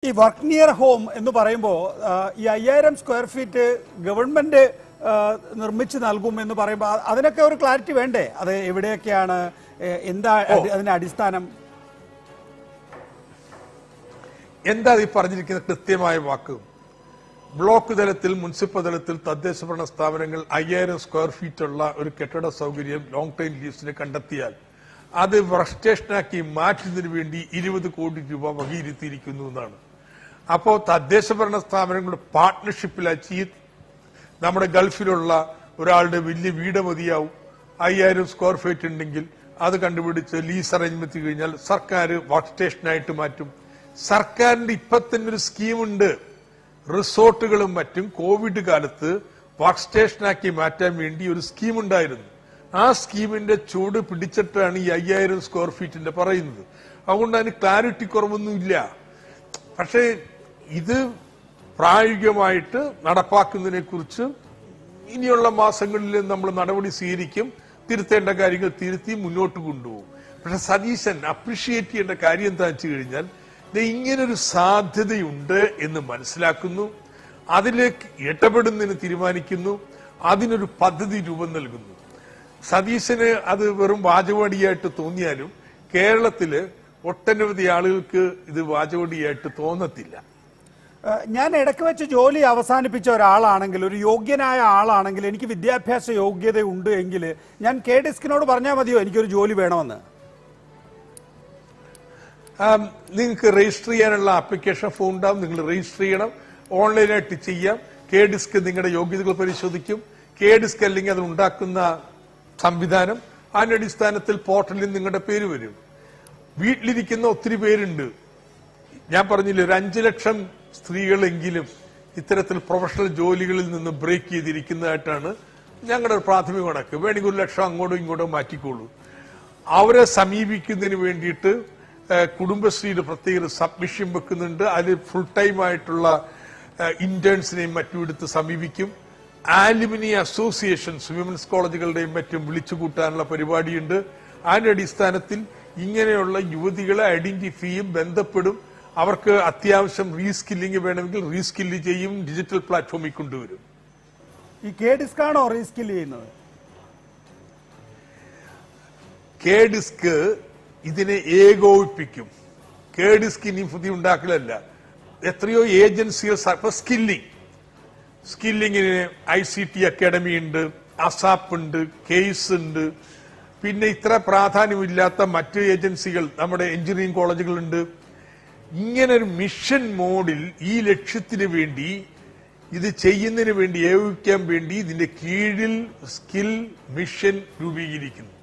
ഈ work near home എന്ന് പറയുമ്പോൾ ഈ അയ്യായിരം സ്ക്വയർ ഫീറ്റ് ഗവൺമെന്റ് ആ, നിർമ്മിച്ച് നൽകും എന്ന് പറയുമ്പോൾ അ- അതിനൊക്കെ ഒരു ക്ലാരിറ്റി വേണ്ടേ അത് എവിടെയൊക്കെയാണ് എ, എന്താ അടി- അതിന്റെ അടിസ്ഥാനം എന്താ ഈ പറഞ്ഞിരിക്കുന്ന കൃത്യമായ വാക്ക് ബ്ലോക്ക് തലത്തിൽ മുനിസിപ്പൽ തലത്തിൽ തദ്ദേശ ഭരണ സ്ഥാപനങ്ങൾ അയ്യായിരം സ്ക്വയർ ഫീറ്റ് ഉള്ള ഒരു കെട്ടിട സൗകര്യം ലോങ് ടൈം ലീസിന് കണ്ടെത്തിയാൽ അത് വർക്ക് സ്റ്റേഷനാക്കി മാറ്റുന്നതിന് വേണ്ടി ഇരുപത് കോടി രൂപ വകയിരുത്തിയിരിക്കുന്നു എന്നാണ് അപ്പോ തദ്ദേശ ഭരണ സ്ഥാപനങ്ങളുടെ പാർട്ട്ണർഷിപ്പിലാക്കി നമ്മുടെ ഗൾഫിലുള്ള ഒരാളുടെ വലിയ വീട് മതിയാവും അയ്യായിരം സ്ക്വയർ ഫീറ്റ് ഉണ്ടെങ്കിൽ അത് കണ്ടുപിടിച്ച് ലീസ് അറേഞ്ച്മെന്റ് കഴിഞ്ഞാൽ സർക്കാർ വർക്ക് സ്റ്റേഷനായിട്ട് മാറ്റും സർക്കാരിന്റെ ഇപ്പൊ തന്നെ ഒരു സ്കീമുണ്ട് റിസോർട്ടുകളും മറ്റും കോവിഡ് കാലത്ത് വർക്ക് സ്റ്റേഷനാക്കി മാറ്റാൻ വേണ്ടി ഒരു സ്കീം ഉണ്ടായിരുന്നു ആ സ്കീമിന്റെ ചൂട് പിടിച്ചിട്ടാണ് ഈ അയ്യായിരം സ്ക്വയർ ഫീറ്റിന്റെ പറയുന്നത് അതുകൊണ്ട് അതിന് ക്ലാരിറ്റി കുറവൊന്നുമില്ല പക്ഷേ ഇത് പ്രായോഗികമായിട്ട് നടപ്പാക്കുന്നതിനെ കുറിച്ച് ഇനിയുള്ള മാസങ്ങളിൽ നമ്മൾ നടപടി സ്വീകരിക്കും തിരുത്തേണ്ട കാര്യങ്ങൾ തിരുത്തി മുന്നോട്ട് കൊണ്ടുപോകും പക്ഷെ സതീശൻ അപ്രിഷിയേറ്റ് ചെയ്യേണ്ട കാര്യം എന്താ വെച്ച് കഴിഞ്ഞാൽ ദേ ഇങ്ങനൊരു സാധ്യതയുണ്ട് എന്ന് മനസ്സിലാക്കുന്നു അതിലേക്ക് ഇടപെടുന്നതിന് തീരുമാനിക്കുന്നു അതിനൊരു പദ്ധതി രൂപം നൽകുന്നു സതീശന് അത് വെറും വാചകവടിയായിട്ട് തോന്നിയാലും കേരളത്തില് ഒട്ടനവധി ആളുകൾക്ക് ഇത് വാചകവടിയായിട്ട് തോന്നത്തില്ല ആ, ഞാൻ ഇടയ്ക്ക് വെച്ച് ജോലി അവസാനിപ്പിച്ച ഒരാളാണെങ്കിൽ ഒരു യോഗ്യനായ ആളാണെങ്കിൽ എനിക്ക് വിദ്യാഭ്യാസ യോഗ്യത ഉണ്ട് എങ്കിൽ ഞാൻ കെ ഡിസ്കിനോട് പറഞ്ഞാൽ മതിയോ എനിക്കൊരു ജോലി വേണമെന്ന് ആം, നിങ്ങൾക്ക് രജിസ്റ്റർ ചെയ്യാനുള്ള ആപ്ലിക്കേഷൻ ഫോം ഉണ്ടാവും നിങ്ങൾ രജിസ്റ്റർ ചെയ്യണം ഓൺലൈനായിട്ട് ചെയ്യാം കെ ഡിസ്ക് നിങ്ങളുടെ യോഗ്യതകൾ പരിശോധിക്കും കെ ഡിസ്ക് അല്ലെങ്കിൽ അത് ഉണ്ടാക്കുന്ന സംവിധാനം അതിന്റെ അടിസ്ഥാനത്തിൽ പോർട്ടലിൽ നിങ്ങളുടെ പേര് വരും വീട്ടിലിരിക്കുന്ന ഒത്തിരി പേരുണ്ട് ഞാൻ പറഞ്ഞില്ലേ ഒരു അഞ്ചു ലക്ഷം സ്ത്രീകളെങ്കിലും ഇത്തരത്തിൽ പ്രൊഫഷണൽ ജോലികളിൽ നിന്ന് ബ്രേക്ക് ചെയ്തിരിക്കുന്നതായിട്ടാണ് ഞങ്ങളുടെ ഒരു പ്രാഥമിക കണക്ക് വേണമെങ്കിൽ ഒരു ലക്ഷം അങ്ങോട്ടും ഇങ്ങോട്ടും മാറ്റിക്കോളൂ അവരെ സമീപിക്കുന്നതിന് വേണ്ടിയിട്ട് ഏഹ്, കുടുംബശ്രീയുടെ പ്രത്യേക ഒരു സബ്മിഷൻ വെക്കുന്നുണ്ട് അതിൽ ഫുൾ ടൈം ആയിട്ടുള്ള ഇന്റേൺസിനെയും മറ്റും എടുത്ത് സമീപിക്കും ആലുമിനി അസോസിയേഷൻസ് വിമൻസ് കോളേജുകളുടെയും മറ്റും വിളിച്ചു കൂട്ടാനുള്ള പരിപാടിയുണ്ട് അതിന്റെ അടിസ്ഥാനത്തിൽ ഇങ്ങനെയുള്ള യുവതികളെ ഐഡന്റിഫൈ ചെയ്യും ബന്ധപ്പെടും അവർക്ക് അത്യാവശ്യം റീസ്കില്ലിംഗ് വേണമെങ്കിൽ റീസ്കില്ല് ചെയ്യും ഡിജിറ്റൽ പ്ലാറ്റ്ഫോമിൽ കൊണ്ടുവരും ഈ കെ ഡിസ്ക് ആണോ റീസ്കിൽ ചെയ്യുന്നത് കെ ഡിസ്ക് ഇതിനെ ഏകോപിപ്പിക്കും കെ ഡിസ്ക് ഇനി പുതിയ ഉണ്ടാക്കലല്ല എത്രയോ ഏജൻസികൾ ഇപ്പൊ സ്കില്ലിംഗ് സ്കില്ലിങ്ങിന് ഐ സി ടി അക്കാഡമി ഉണ്ട് അസാപ്പ് ഉണ്ട് കേസ് ഉണ്ട് പിന്നെ ഇത്ര പ്രാധാന്യമില്ലാത്ത മറ്റ് ഏജൻസികൾ നമ്മുടെ എഞ്ചിനീയറിംഗ് കോളേജുകളുണ്ട് ഇങ്ങനെ ഒരു മിഷൻ മോഡിൽ ഈ ലക്ഷ്യത്തിന് വേണ്ടി ഇത് ചെയ്യുന്നതിന് വേണ്ടി ഏകോപിക്കാൻ വേണ്ടി ഇതിന്റെ കീഴിൽ സ്കിൽ മിഷൻ രൂപീകരിക്കുന്നു